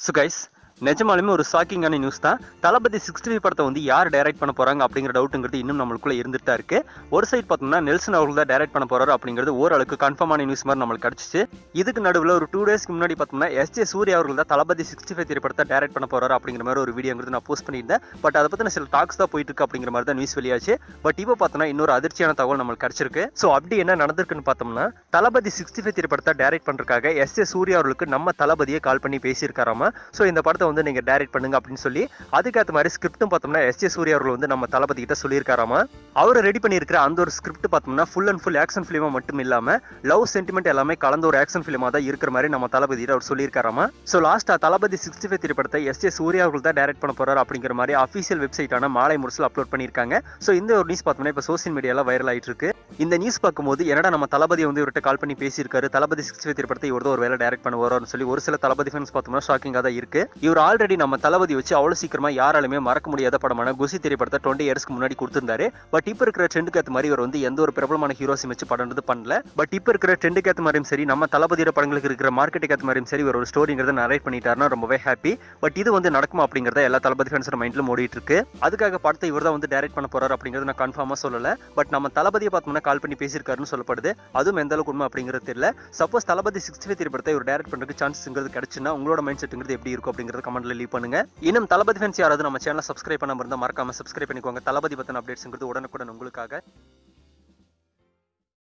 so guys நிஜமாலுமே ஒரு ஷாக்கிங்கான news தான் தளபதி சிக்ஸ்டி ஃபைவ் படத்தை வந்து யார் டைரக்ட் பண்ண போறாங்க அப்படிங்கிற டவுட்டுங்கிறது இன்னும் நம்மளுக்குள்ள இருந்துட்டு தான் இருக்கு ஒரு சைடு பார்த்தோம்னா நெல்சன் அவர்கள் தான் டைரக்ட் பண்ண போறாரு அப்படிங்கிறது ஓரளவுக்கு கன்ஃபார்மான நியூஸ் மாதிரி நம்மளுக்கு கிடைச்சிச்சு இதுக்கு நடுவில் ஒரு டூ டேஸ்க்கு முன்னாடி பார்த்தோம்னா எஸ் ஜே சூர்யா அவர்கள் தான் தளபதி சிக்ஸ்டி ஃபைவ் திரைப்படத்தை டைரக்ட் பண்ண போறாரு அப்படிங்கிற மாதிரி ஒரு வீடியோங்கிறது நான் போஸ்ட் பண்ணியிருந்தேன் பட் அதை பத்தின சில டாக்ஸ் தான் போயிட்டு இருக்கு அப்படிங்கிற மாதிரி தான் நியூஸ் வெளியாச்சு பட் இப்போ பார்த்தோம்னா இன்னொரு அதிர்ச்சியான தகவல் நம்மளுக்கு கிடைச்சிருக்கு ஸோ அப்படி என்ன நடந்திருக்குன்னு பார்த்தோம்னா தளபதி சிக்ஸ்டி ஃபைவ் திரைப்படத்தை டைரக்ட் பண்றதுக்காக எஸ் ஜே சூர்யா அவர்களுக்கு நம்ம தளபதியை கால் பண்ணி பேசியிருக்காராமா ஸோ இந்த படத்தை வந்து நீங்க டைரக்ட் பண்ணுங்க அப்படின்னு சொல்லி அதுக்கேற்ற மாதிரி ஸ்கிரிப்டும் பார்த்தோம்னா எஸ் ஜே சூர்யா அவர்கள் வந்து நம்ம தளபதி கிட்ட சொல்லியிருக்காராமா அவர் ரெடி பண்ணியிருக்கிற அந்த ஒரு ஸ்கிரிப்ட் பார்த்தோம்னா ஃபுல் அண்ட் ஃபுல் ஆக்ஷன் ஃபிலிமா மட்டும் இல்லாம லவ் சென்டிமெண்ட் எல்லாமே கலந்த ஒரு ஆக்ஷன் ஃபிலிமா தான் இருக்கிற மாதிரி நம்ம தளபதி அவர் சொல்லியிருக்காராமா ஸோ லாஸ்டா தளபதி சிக்ஸ்டி ஃபைவ் திரைப்படத்தை எஸ் ஜே சூர்யா அவர்கள் தான் டைரக்ட் பண்ண போறாரு அப்படிங்கிற மாதிரி அஃபீஷியல் வெப்சைட்டான மாலை முரசில் அப்லோட் பண்ணியிருக்காங்க ஸோ இந்த ஒரு நியூஸ் பார்த்தோம்னா இப்போ சோசியல் மீடியால வைரல் ஆயிட்டு இருக்கு இந்த நியூஸ் பார்க்கும்போது என்னடா நம்ம தளபதி வந்து இவர்கிட்ட கால் பண்ணி பேசியிருக்காரு தளபதி சிக்ஸ்டி ஃபைவ் திரைப்படத்தை இவர் தான் ஒரு வேலை டைரக்ட் பண்ண வரோம்னு சொல்லி ஒரு சில தளபதி ஃபேன்ஸ் பார்த்தோம்னா ஷாக்கிங்காக தான் இருக்கு இவர் ஆல்ரெடி நம்ம தளபதி வச்சு அவ்வளவு சீக்கிரமா யாராலுமே மறக்க முடியாத படமான குசி திரைப்படத்தை டுவெண்ட்டி இயர்ஸ்க்கு முன்னாடி கொடுத்திருந்தாரு பட் இப்போ இருக்கிற ட்ரெண்டுக்கு ஏற்ற மாதிரி இவர் வந்து எந்த ஒரு பிரபலமான ஹீரோஸையும் வச்சு படம் வந்து பண்ணல பட் இப்போ இருக்கிற ட்ரெண்டுக்கு ஏற்ற மாதிரியும் சரி நம்ம தளபதியோட படங்களுக்கு இருக்கிற மார்க்கெட்டுக்கு ஏற்ற மாதிரியும் சரி இவர் ஒரு ஸ்டோரிங்கிறத நரேட் பண்ணிட்டாருன்னா ரொம்பவே ஹாப்பி பட் இது வந்து நடக்குமா அப்படிங்கறத எல்லா தளபதி ஃபேன்ஸோட மைண்ட்ல ஓடிட்டு இருக்கு அதுக்காக படத்தை இவர் தான் வந்து டைரக்ட் பண்ண போறாரு அப்படிங்கறத நான் கன்ஃபார்மா சொல்லல பட் நம்ம தளபதியை பார்த்தோம்னா கால் பண்ணி பேசியிருக்காருன்னு சொல்லப்படுது அதுவும் எந்த அளவுக்கு உண்மை அப்படிங்கிறது தெரியல சப்போஸ் தளபதி சிக்ஸ்டி ஃபைவ் திரைப்படத்தை இவர் டைரக்ட் பண்றதுக்கு சான்ஸ்ங்கிறது கிடைச்சுன்னா உங்களோட மைண்ட் செட்டுங்கிறது எப்படி இருக்கும் அப்படிங்கறத கமெண்ட்ல லீவ் பண்ணுங்க இன்னும் தளபதி ஃபேன்ஸ் யாராவது நம்ம சேனலை சப்ஸ்கிரைப் பண்ணாம இருந்தால் மறக்காம சப்ஸ்கிரைப் பண்ணிக்கோங்க தளபதி பத்தின அப்டேட்ஸ்ங்கிறது உடனுக்குடன் உங்களுக்காக